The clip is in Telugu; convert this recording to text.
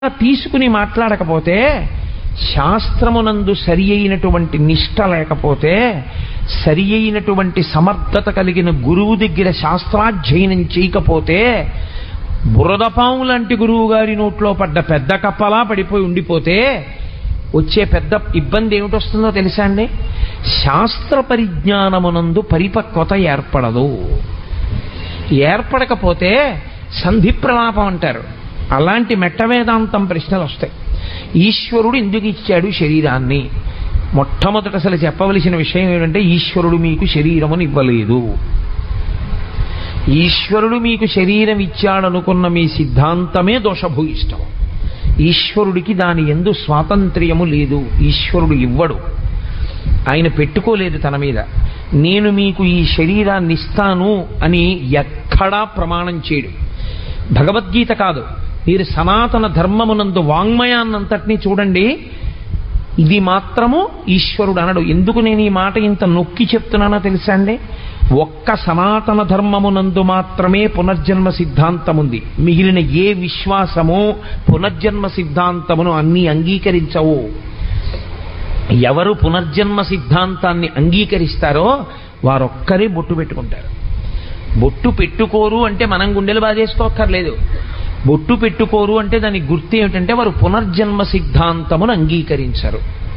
తీసుకుని మాట్లాడకపోతే శాస్త్రమునందు సరి అయినటువంటి నిష్ట లేకపోతే సరి అయినటువంటి సమర్థత కలిగిన గురువు దగ్గర శాస్త్రాధ్యయనం చేయకపోతే బురదపాము లాంటి గురువు గారి నోట్లో పడ్డ పెద్ద కప్పలా పడిపోయి ఉండిపోతే వచ్చే పెద్ద ఇబ్బంది ఏమిటొస్తుందో తెలుసా అండి శాస్త్ర పరిజ్ఞానమునందు పరిపక్వత ఏర్పడదు ఏర్పడకపోతే సంధి ప్రలాపం అంటారు అలాంటి మెట్ట వేదాంతం ప్రశ్నలు వస్తాయి ఈశ్వరుడు ఎందుకు ఇచ్చాడు శరీరాన్ని మొట్టమొదట అసలు చెప్పవలసిన విషయం ఏమిటంటే ఈశ్వరుడు మీకు శరీరమును ఇవ్వలేదు ఈశ్వరుడు మీకు శరీరం ఇచ్చాడనుకున్న మీ సిద్ధాంతమే దోషభూయిష్టం ఈశ్వరుడికి దాని ఎందు స్వాతంత్ర్యము లేదు ఈశ్వరుడు ఇవ్వడు ఆయన పెట్టుకోలేదు తన మీద నేను మీకు ఈ శరీరాన్ని ఇస్తాను అని ఎక్కడా ప్రమాణం చేయడు భగవద్గీత కాదు మీరు సనాతన ధర్మమునందు వాంగ్మయాన్నంతటినీ చూడండి ఇది మాత్రము ఈశ్వరుడు అనడు ఎందుకు నేను ఈ మాట ఇంత నొక్కి చెప్తున్నానో తెలుసా అండి ఒక్క సనాతన ధర్మమునందు మాత్రమే పునర్జన్మ సిద్ధాంతం ఉంది మిగిలిన ఏ విశ్వాసము పునర్జన్మ సిద్ధాంతమును అన్ని అంగీకరించవు ఎవరు పునర్జన్మ సిద్ధాంతాన్ని అంగీకరిస్తారో వారొక్కరే బొట్టు పెట్టుకుంటారు బొట్టు పెట్టుకోరు అంటే మనం గుండెలు బాధేసుకోక్కర్లేదు బొట్టు పెట్టుకోరు అంటే దానికి గుర్తు ఏమిటంటే వారు పునర్జన్మ సిద్ధాంతమును అంగీకరించరు